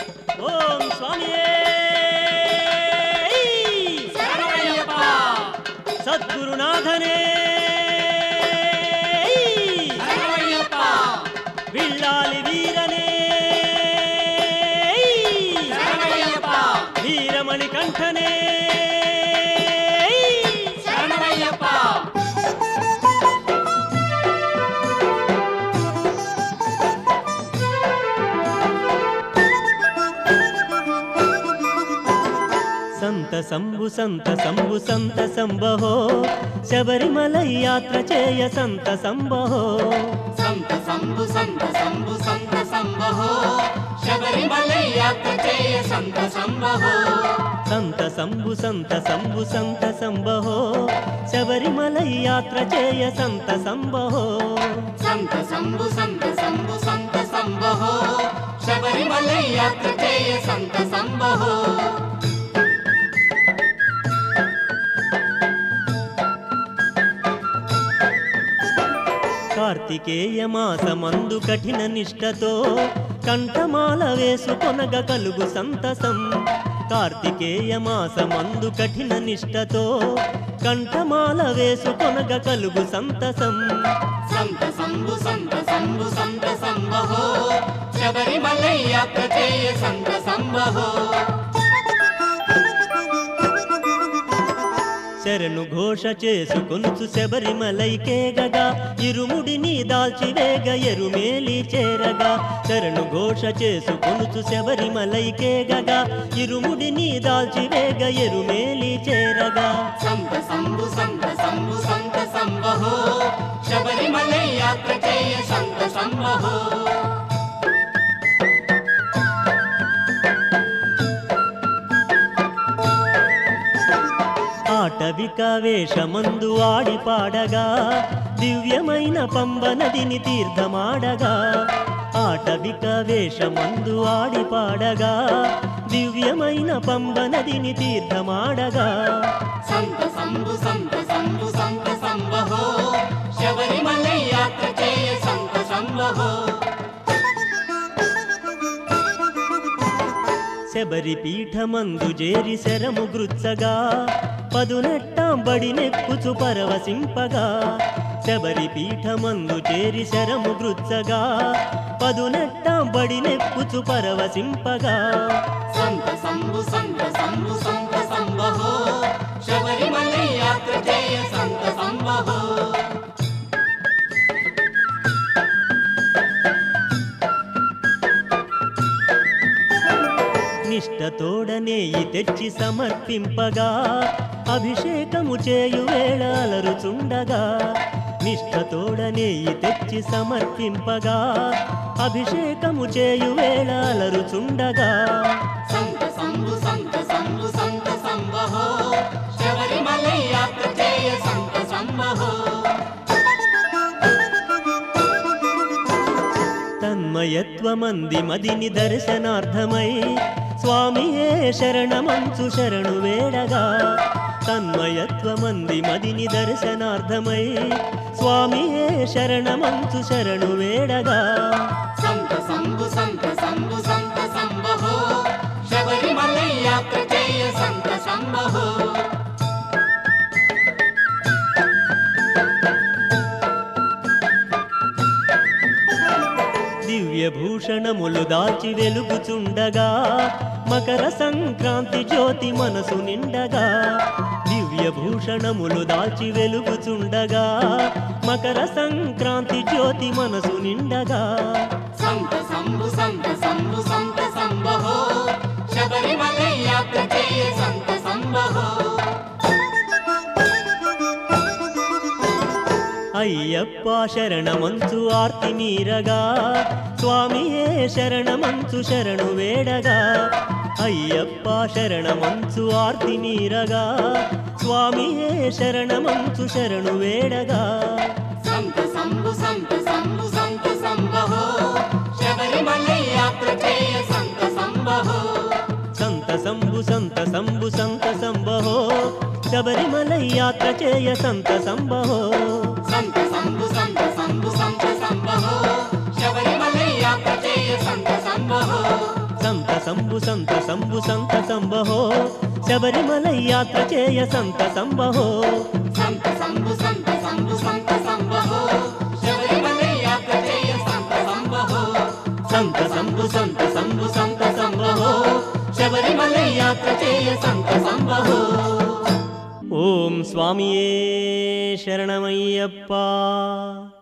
ఓం స్వామియే శరణమయ్యప్ప సద్గురునాథనే శరణమయ్యప్ప విల్లాలి వీరనే శరణమయ్యప్ప వీరమణి కంఠనే శరణమయ్యప్ప సంత సంబు సంత సంబు సంత సంబహో శబరిమల యాత్ర చేయ సంత సంబహో సంత సంబు సంత సంబు సంత సంబహో శబరిమల యాత్ర చేయ సంత సంబహో సంత సంబు సంత సంబు సంత సంబహో శబరిమల యాత్ర చేయ సంత సంబహో సంత సంబు సంత సంబు సంత సంబహో శబరిమల యాత్ర చేయ సంత సంబహో కార్తికేయ మాసమందు కఠిన నిష్టతో కంఠమాల వేసుకొనగ కలుగు సంతసం కార్తికేయ మాసమందు కఠిన నిష్టతో కంఠమాల వేసుకొనగ కలుగు సంతసం సంత సంబు సంత సంబు సంత సంబహో శబరిమల యాత్ర చేయ సంత సంబహో శరణు ఘోష చేసుకొనుచు శబరిమలైకేగగా ఇరుముడిని దాల్చివేగ ఎరుమేలి చేరగా శరణు ఘోష చేసుకొనుచు శబరిమలైకేగగా ఇరుముడిని దాల్చివేగ ఎరుమేలి చేరగా సంత సంబు సంత సంబు సంత సంబహో శబరిమల యాత్ర చేయ సంత సంబహో ఆటవిక వేషమందు ఆడి పాడగా దివ్యమైన పంబ నదిని తీర్థమాడగా ఆటవిక వేషమందు ఆడి పాడగా దివ్యమైన పంబ నదిని తీర్థమాడగా సంత సంబు సంత సంబు సంత సంబహో శబరిమల యాత్ర చేయ సంత సంబహో శబరి పీఠమందు జేరి శరము గృత్సగా పదునెట్టాంబడి నెక్కుచు పరవశింపగా శబరి పీఠమందు చేరి శరము గృత్సగా పదునెట్టాంబడి నెక్కుచు పరవశింపగా సంత సంబు సంత సంబు సంత సంబహో శబరిమల యాత్ర చేయ సంత సంబహో నిష్టతోడనేయి తెచ్చి సమర్పింపగా అభిషేకము చేయు వేళ అలరుచుండగా నిష్టతోడనేయి తెచ్చి సమర్పింపగా అభిషేకము చేయు వేళ అలరుచుండగా సంత సంబు సంత సంబు సంత సంబహో శబరిమల యాత్ర చేయ సంత సంబహో తన్మయత్వమంది మదిని దర్శనార్థమై స్వామియే శరణమంచు శరణు వేడగా తన్మయత్వమంది మదిని దర్శనార్థమై స్వామియే శరణమంచు శరణు వేడగా సంత సంబు సంత సంబు సంత సంబహో శబరిమల యాత్ర చేయ సంత సంబహో దివ్యభూషణములు దాల్చి వెలుగుచుండగా మకర సంక్రాంతి జ్యోతి మనసు నిండగా దివ్యభూషణములు దాల్చి వెలుగుచుండగా మకర సంక్రాంతి జ్యోతి మనసు నిండగా సంత సంబు సంత సంబు సంత సంబహో శబరిమల యాత్ర చేయ సంత సంబహో అయ్యప్ప శరణమంచు ఆర్తి మీరగా స్వామియే శరణమంచు శరణు వేడగా అయ్యప్ప శరణమంచు ఆర్తి మీరగా స్వామియే శరణమంచు శరణు వేడగా సంత సంబు సంత సంబు సంత సంబహో శబరిమల యాత్ర చేయ సంత సంబహో సంత సంబు సంత సంబు సంత సంబహో శబరిమల యాత్ర చేయ సంత సంబహో సంత సంబు సంత సంబు సంత సంబహో శబరిమల యాత్ర చేయ సంత సంబహో సంత సంబు సంత సంబు సంత సంబహో శబరిమల యాత్ర చేయ సంత సంబహో సంత సంబు సంత సంబు సంత సంబహో శబరిమల యాత్ర చేయ సంత సంబహో సంత సంబు సంత సంబు సంత సంబహో శబరిమల యాత్ర చేయ సంత సంబహో ఓం స్వామియే శరణమయ్యప్ప